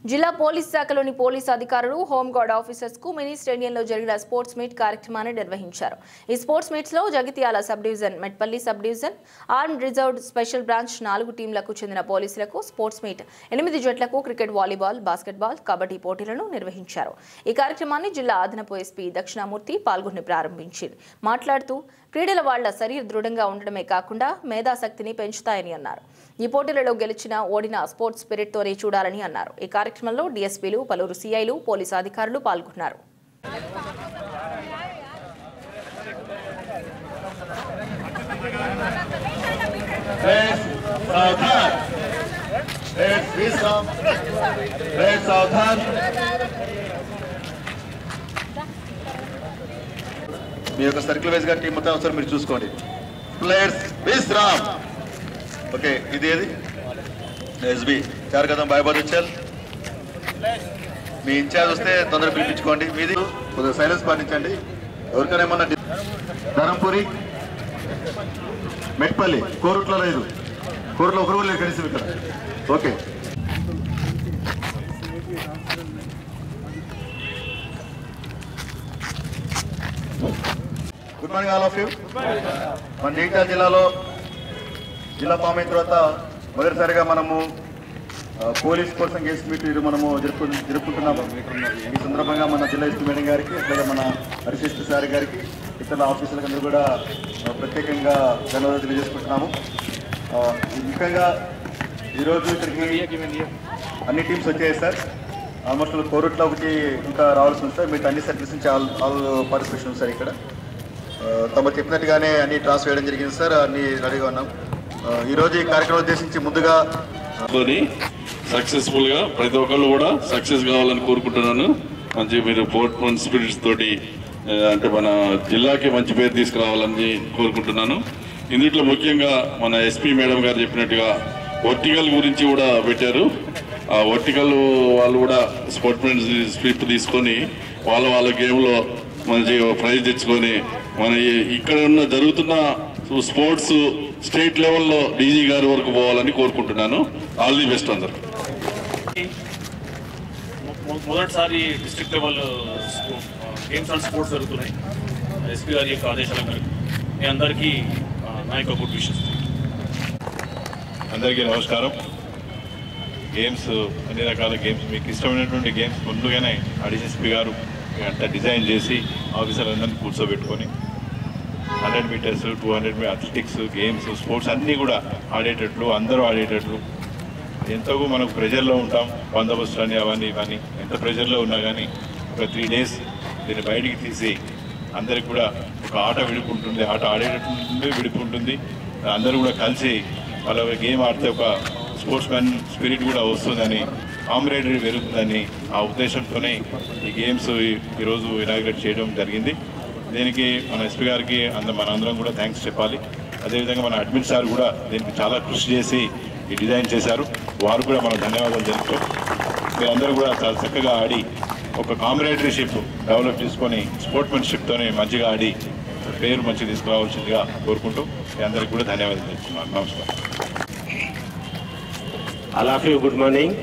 జిల్లా పోలీస్ శాఖలోని పోలీసు అధికారులు హోంగార్డ్ ఆఫీసర్స్ కు మినీ స్టేడియంలో జరిగిన స్పోర్ట్స్ మీట్ కార్యక్రమాన్ని నిర్వహించారు ఈ స్పోర్ట్స్ మీట్స్ లో Jagtial sub division Metpally sub division arm reserved special branch నాలుగు టీంలకు చెందిన పోలీసులకు స్పోర్ట్స్ మీట్ ఎనిమిది జట్లకు క్రికెట్ వాలీబాల్ బాస్కెట్బాల్ కబడ్డీ పోటీలను నిర్వహించారు ఈ కార్యక్రమాన్ని జిల్లా అదనపు ఎస్పీ దక్షిణామూర్తి పాల్గొని ప్రారంభించింది మాట్లాడుతూ క్రీడల వాళ్ల శరీర దృఢంగా ఉండడమే కాకుండా మేధాశక్తిని పెంచుతాయని అన్నారు ఈ పోటీలలో గెలిచిన ఓడిన స్పోర్ట్స్ స్పిరిట్తోనే చూడాలని అన్నారు ఈ కార్యక్రమంలో డీఎస్పీలు పలువురు సీఐలు పోలీసు అధికారులు పాల్గొన్నారు Red Southern. Red Wisdom. Red Southern. మీ యొక్క సర్కిల్ వైజ్ గా టీం మొత్తం ఒకసారి మీరు చూసుకోండి ప్లేయర్స్ విశ్రామ్ ఓకే ఇది ఏది ఎస్బి చారు కదా బాయ్బాద్ ఇచ్చారు మీ ఇన్ఛార్జ్ వస్తే తొందరగా పిలిపించుకోండి మీది కొద్దిగా సైలెన్స్ పాటించండి ఎవరికైనా ఏమన్నా డి- ధరంపూరి మెట్పల్లి కోరుట్లో లేదు కోరుట్లో ఒకరు కూడా లేదు కనీసం ఇక్కడ okay good morning all of you మన జగిత్యాల జిల్లాలో జిల్లా ఫామ్ అయిన తర్వాత మొదటిసారిగా మనము ఆ, పోలీస్ కోసం గేమ్స్ మీట్ ఇది మనము జరుపు జరుపుకుంటున్నాము ఈ సందర్భంగా మన జిల్లా ఎస్పీ మేడం గారికి అట్లాగే మన హరిశేష్ సార్ గారికి ఇతర ఆఫీసులకు అందరూ కూడా ఆ, ప్రత్యేకంగా ధన్యవాదాలు తెలియజేసుకుంటున్నాము ఆ, ముఖ్యంగా ఈరోజు ఇక్కడికి అన్ని టీమ్స్ వచ్చాయి సార్ ఆల్మోస్ట్ కోరుట్లో ఒకటి ఇంకా రావాల్సి ఉంది సార్ మీకు అన్ని సర్వీస్ నుంచి ఆల్ ఆల్ పార్టిసిపేషన్ ఉంది సార్ ఇక్కడ ఆ, తమరు చెప్పినట్టుగానే అన్ని ట్రాన్స్ఫర్ చేయడం జరిగింది సార్ అన్ని రెడీగా ఉన్నాం ఆ, ఈరోజు ఈ కార్యక్రమం ఉద్దేశించి ముందుగా తోని సక్సెస్ఫుల్ గా ప్రతి ఒక్కళ్ళు కూడా సక్సెస్ కావాలని కోరుకుంటున్నాను మంచి మీరు స్పోర్ట్స్ స్పిరిట్స్ తోటి ఆ, అంటే మన జిల్లాకి మంచి పేరు తీసుకురావాలని కోరుకుంటున్నాను ఇందులో ముఖ్యంగా మన ఎస్పీ మేడం గారు చెప్పినట్టుగా వర్టికల్ గురించి కూడా పెట్టారు ఆ వర్టికల్ వాళ్ళు కూడా స్పోర్ట్మెన్ స్పిరిట్ తీసుకొని వాళ్ళ వాళ్ళ గేమ్లో మంచి ప్రైజ్ తెచ్చుకొని మన ఈ- ఇక్కడ ఉన్న జరుగుతున్న స్పోర్ట్స్ స్టేట్ లెవెల్లో డీజీ గారి వరకు పోవాలని కోరుకుంటున్నాను ఆల్ ది బెస్ట్ అందరు మొ- మొదటిసారి district level games and sports జరుగుతున్నాయి ఎస్పీ గారి యొక్క ఆదేశాల మేరకు మీ అందరికీ ఆ, నా యొక్క గుడ్ విషెస్ అందరికీ నమస్కారం గేమ్స్ అన్ని రకాల గేమ్స్ మీకు ఇష్టమైనటువంటి గేమ్స్ ముందుగానే అడిఎస్పీ గారు అంతా డిజైన్ చేసి ఆఫీసర్లందరినీ కూర్చోబెట్టుకొని హండ్రెడ్ మీటర్స్ టూ హండ్రెడ్ మీ అథ్లెటిక్స్ గేమ్స్ స్పోర్ట్స్ అన్నీ కూడా ఆడేటట్లు అందరూ ఆడేటట్లు ఎంతో మనకు ప్రెజర్లో ఉంటాం బందోబస్తు అని అవన్నీ ఇవన్నీ ఎంత ప్రెజర్లో ఉన్నా కానీ ఒక త్రీ డేస్ దీన్ని బయటికి తీసి అందరికి కూడా ఒక ఆట విడుపు ఉంటుంది ఆట ఆడేటట్టు ఉంటుంది విడుపు ఉంటుంది అందరూ కూడా కలిసి వాళ్ళ గేమ్ ఆడితే ఒక స్పోర్ట్స్ మ్యాన్ స్పిరిట్ కూడా వస్తుందని కామ్రేడరీ పెరుగుతుందని ఆ ఉద్దేశంతోనే ఈ గేమ్స్ ఈ- ఈరోజు ఇనాగ్రేట్ చేయడం జరిగింది దీనికి మన ఎస్పీ గారికి అంద మనందరం కూడా థ్యాంక్స్ చెప్పాలి అదేవిధంగా మన అడ్మిన్ సార్ కూడా దీనికి చాలా కృషి చేసి ఈ డిజైన్ చేశారు వారు కూడా మన ధన్యవాదాలు తెలుపుతూ మీరందరూ కూడా చాలా చక్కగా ఆడి ఒక కాంబినేటరీషిప్ డెవలప్ చేసుకొని స్పోర్ట్మెన్షిప్తోనే మంచిగా ఆడి పేరు మంచిగా తీసుకురావాల్సిందిగా కోరుకుంటూ మీ అందరికీ కూడా ధన్యవాదాలు తెలుపుతున్నాను నమస్కారం all of you good morning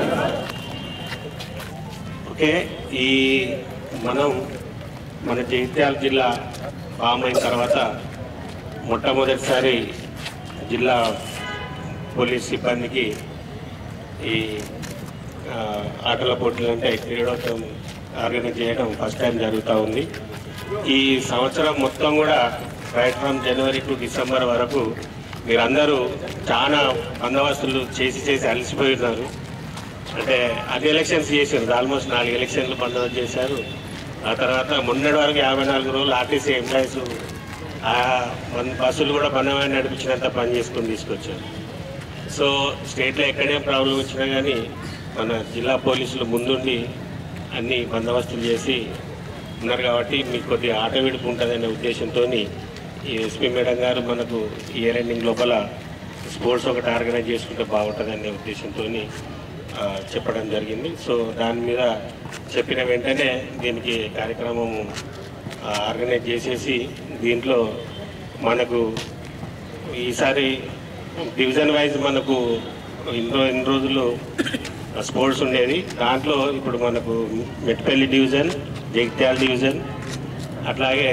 okay ఈ మనం మన జగిత్యాల జిల్లా ఫామ్ అయిన తర్వాత మొట్టమొదటిసారి జిల్లా పోలీస్ సిబ్బందికి ఈ ఆ, ఆటల పోటీలు అంటే క్రీడోత్సవం ఆర్గనైజ్ చేయడం ఫస్ట్ టైం జరుగుతూ ఉంది ఈ సంవత్సరం మొత్తం కూడా right from January to December వరకు మీరందరూ చాలా బందోబస్తులు చేసి చేసి అలసిపోయి ఉన్నారు అంటే అన్ని ఎలక్షన్స్ చేశారు ఆల్మోస్ట్ నాలుగు ఎలక్షన్లు బందోబస్తు చేశారు ఆ తర్వాత మొన్నటి వరకు యాభై నాలుగు రోజులు ఆర్టీసీ ఎంప్లాయీస్ ఆ మన బస్సులు కూడా బంధమైన నడిపించినంత పని చేసుకొని తీసుకొచ్చారు సో స్టేట్లో ఎక్కడేం ప్రాబ్లం వచ్చినా కానీ మన జిల్లా పోలీసులు ముందుండి అన్ని బందోబస్తులు చేసి ఉన్నారు కాబట్టి మీకు కొద్దిగా ఆట విడుపు ఉంటుందనే ఉద్దేశంతో ఈ ఎస్పీ మేడం గారు మనకు ఇయర్ ఎండింగ్ లోపల స్పోర్ట్స్ ఒకటి ఆర్గనైజ్ చేసుకుంటే బాగుంటుందనే ఉద్దేశంతో చెప్పడం జరిగింది సో దాని మీద చెప్పిన వెంటనే దీనికి కార్యక్రమం ఆ, ఆర్గనైజ్ చేసేసి దీంట్లో మనకు ఈసారి డివిజన్ వైజ్ మనకు ఇన్ని రో- ఇన్ని రోజులు స్పోర్ట్స్ ఉండేది దాంట్లో ఇప్పుడు మనకు మెట్పల్లి డివిజన్ జగిత్యాల డివిజన్ అట్లాగే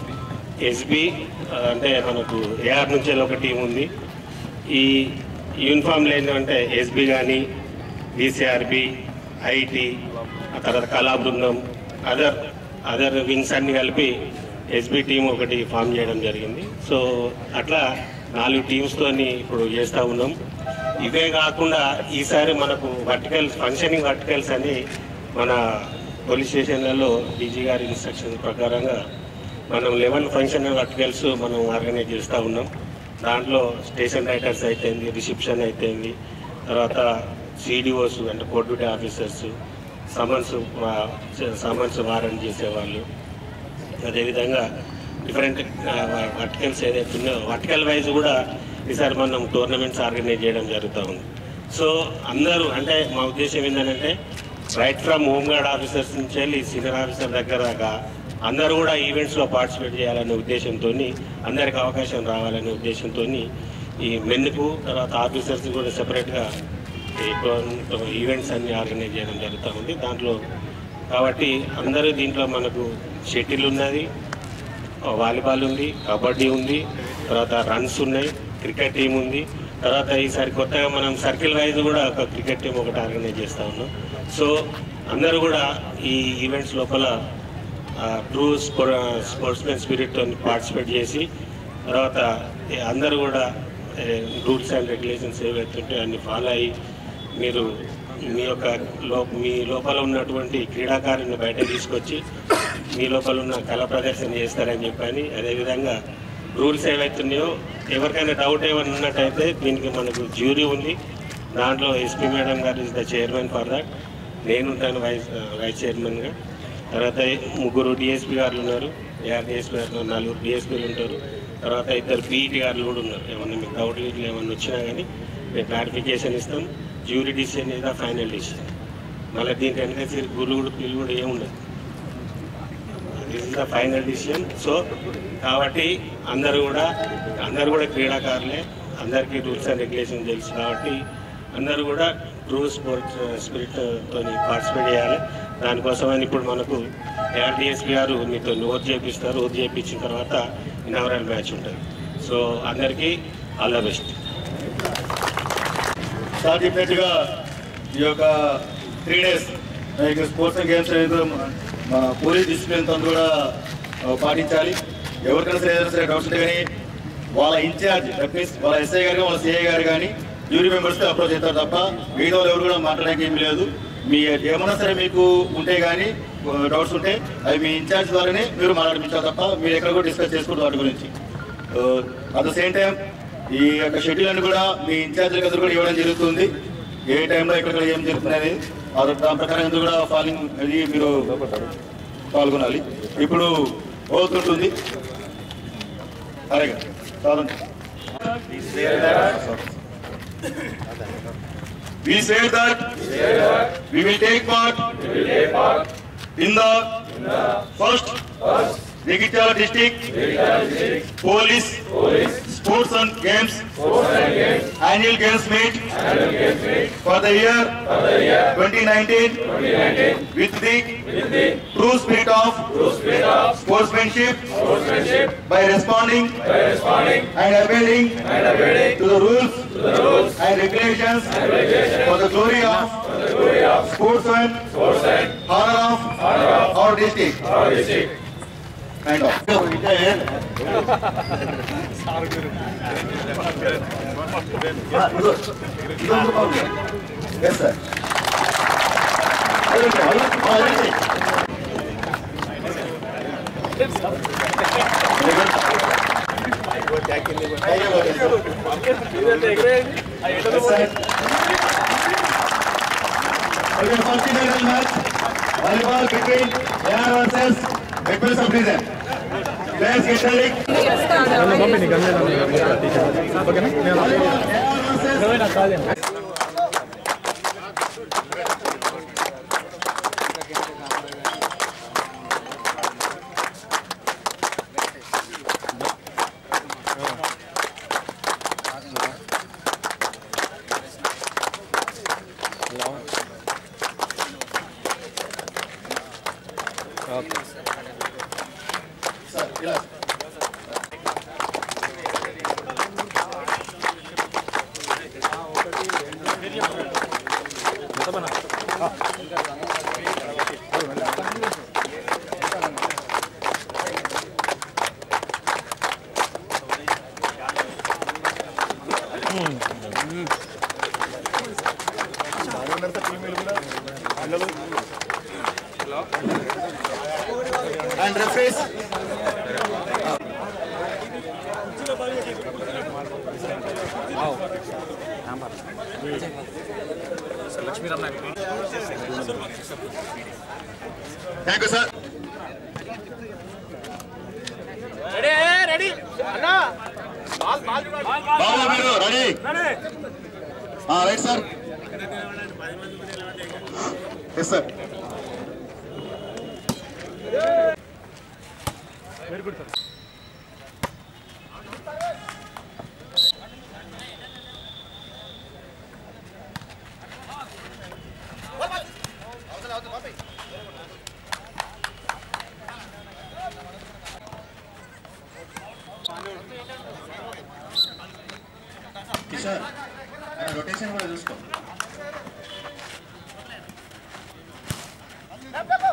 ఎస్బి అంటే మనకు ఏఆర్ నుంచి ఒక టీం ఉంది ఈ యూనిఫామ్లు ఏంటంటే ఎస్బి కానీ బీసీఆర్బి ఐటి ఆ తర్వాత కళా బృందం అదర్ అదర్ వింగ్స్ అన్ని కలిపి ఎస్బి టీం ఒకటి ఫామ్ చేయడం జరిగింది సో అట్లా నాలుగు టీమ్స్తోని ఇప్పుడు చేస్తూ ఉన్నాం ఇవే కాకుండా ఈసారి మనకు వర్టికల్ ఫంక్షనింగ్ వర్టికల్స్ అని మన పోలీస్ స్టేషన్లలో డీజీ గారి ఇన్స్ట్రక్షన్ ప్రకారంగా మనం లెవెన్ ఫంక్షన్ వర్టికల్స్ మనం ఆర్గనైజ్ చేస్తూ ఉన్నాం దాంట్లో స్టేషన్ రైటర్స్ అయితేంది రిసెప్షన్ అయితేంది తర్వాత సిడిఓస్ అంటే కోర్ట్ డ్యూటీ ఆఫీసర్స్ సమన్స్ వా- సమన్స్ వారెంట్ చేసేవాళ్ళు అదేవిధంగా డిఫరెంట్ వర్టికల్స్ ఏదైతే ఉన్నాయో వర్టికల్ వైజ్ కూడా ఈసారి మనం టోర్నమెంట్స్ ఆర్గనైజ్ చేయడం జరుగుతూ ఉంది సో అందరూ అంటే మా ఉద్దేశం ఏంటంటే రైట్ ఫ్రమ్ హోంగార్డ్ ఆఫీసర్స్ నుంచి వెళ్ళి సీనియర్ ఆఫీసర్ దగ్గర దాకా అందరూ కూడా ఈవెంట్స్లో పార్టిసిపేట్ చేయాలనే ఉద్దేశంతో అందరికి అవకాశం రావాలనే ఉద్దేశంతో ఈ మెన్కు తర్వాత ఆఫీసర్స్ కూడా సెపరేట్గా ఈ టోర్న- ఈవెంట్స్ అన్ని ఆర్గనైజ్ చేయడం జరుగుతూ ఉంది దాంట్లో కాబట్టి అందరూ దీంట్లో మనకు షటిల్ ఉన్నది వాలీబాల్ ఉంది కబడ్డీ ఉంది తర్వాత రన్స్ ఉన్నాయి క్రికెట్ టీం ఉంది తర్వాత ఈసారి కొత్తగా మనం సర్కిల్ వైజ్ కూడా ఒక క్రికెట్ టీం ఒకటి ఆర్గనైజ్ చేస్తూ ఉన్నాం సో అందరూ కూడా ఈ ఈవెంట్స్ లోపల ట్రూ స్పోర్ట్స్మెన్ స్పిరిట్తో పార్టిసిపేట్ చేసి తర్వాత ఈ అందరూ కూడా రూల్స్ అండ్ రెగ్యులేషన్స్ ఏవైతే ఉంటాయో అన్ని ఫాలో అయ్యి మీరు మీ యొక్క లో మీ లోపల ఉన్నటువంటి క్రీడాకారుని బయట తీసుకొచ్చి మీ లోపల ఉన్న కళ ప్రదర్శన చేస్తారని చెప్పని అదేవిధంగా రూల్స్ ఏవైతే ఉన్నాయో ఎవరికైనా డౌట్ ఏమైనా ఉన్నట్టయితే దీనికి మనకు జ్యూరీ ఉంది దాంట్లో ఎస్పీ మేడం గారు is the chairman for that నేను ఉంటాను వైస్ వైస్ చైర్మన్గా తర్వాత ముగ్గురు డిఎస్పీ గారు ఉన్నారు ఏఆర్ డిఎస్పీ గారు నలుగురు డిఎస్పీలు ఉంటారు తర్వాత ఇద్దరు పీఈటీ గారు కూడా ఉన్నారు ఏమన్నా మీకు డౌట్ గిట్లు ఏమన్నా వచ్చినా కానీ మేము క్లారిఫికేషన్ ఇస్తాం jury decision is the final decision మళ్ళీ దీనికి వెనక తిరిగి గురుగుడు పిల్లు కూడా ఏముండదు this is the final decision so కాబట్టి అందరూ కూడా అందరూ కూడా క్రీడాకారులే అందరికీ రూల్స్ అండ్ రెగ్యులేషన్ తెలుసు కాబట్టి అందరూ కూడా ట్రూ స్పోర్ట్స్ స్పిరిట్ తోని పార్టిసిపేట్ చేయాలి దానికోసమని ఇప్పుడు మనకు ఏఆర్డిఎస్పీ గారు మీతో ఓత్ చేపిస్తారు ఓత్ చేయించిన తర్వాత ఇన్వరల్ మ్యాచ్ ఉంటుంది సో అందరికీ ఆల్ ద బెస్ట్ సార్ చెప్పినట్టుగా ఈ యొక్క three days like sports and games అనేది మన పోలీస్ డిసిప్లిన్ తో కూడా ఆ, పాటించాలి ఎవరికైనా సరే ఏదైనా సరే డౌట్స్ ఉంటే కానీ వాళ్ళ ఇన్ఛార్జ్ దట్ మీన్స్ వాళ్ళ ఎస్ఐ గారు వాళ్ళ సిఐ గారు కానీ డ్యూరీ మెంబర్స్ అప్రోచ్ చేస్తారు తప్ప మిగతా వాళ్ళు ఎవరు కూడా మాట్లాడడానికి ఏమీ లేదు మీ ఏమన్నా సరే మీకు ఉంటే కానీ డౌట్స్ ఉంటే అవి మీ ఇన్ఛార్జ్ ద్వారానే మీరు మాట్లాడించాలి తప్ప మీరు ఎక్కడ కూడా డిస్కస్ చేసుకోవద్దు వాటి గురించి అట్ ద సేమ్ టైం ఈ యొక్క షెడ్యూల్ అని కూడా మీ ఇన్ఛార్జ్ అందరూ కూడా ఇవ్వడం జరుగుతుంది ఏ టైంలో ఎక్కడ ఏం జరుగుతుంది అనేది అది దాని ప్రకారం అందరూ కూడా ఫాలోయింగ్ అది మీరు పాల్గొనాలి ఇప్పుడు అవుతుంటుంది అలాగే చాలండి We say that we will take part in the first Jagitiala district police sports and games annual games meet for the year 2019 with the true spirit of sportsmanship by responding and obeying to the rules and regulations for the glory of sportsmen honor of our district kind of yes sir Okay, first international match, volleyball between AR versus Maple Subdivision. Players get ready. Volleyball, AR versus sir ఇలా and referees thank you sir బాబు మీరు ready right sir yes sir Kishore rotation కూడా చూసుకో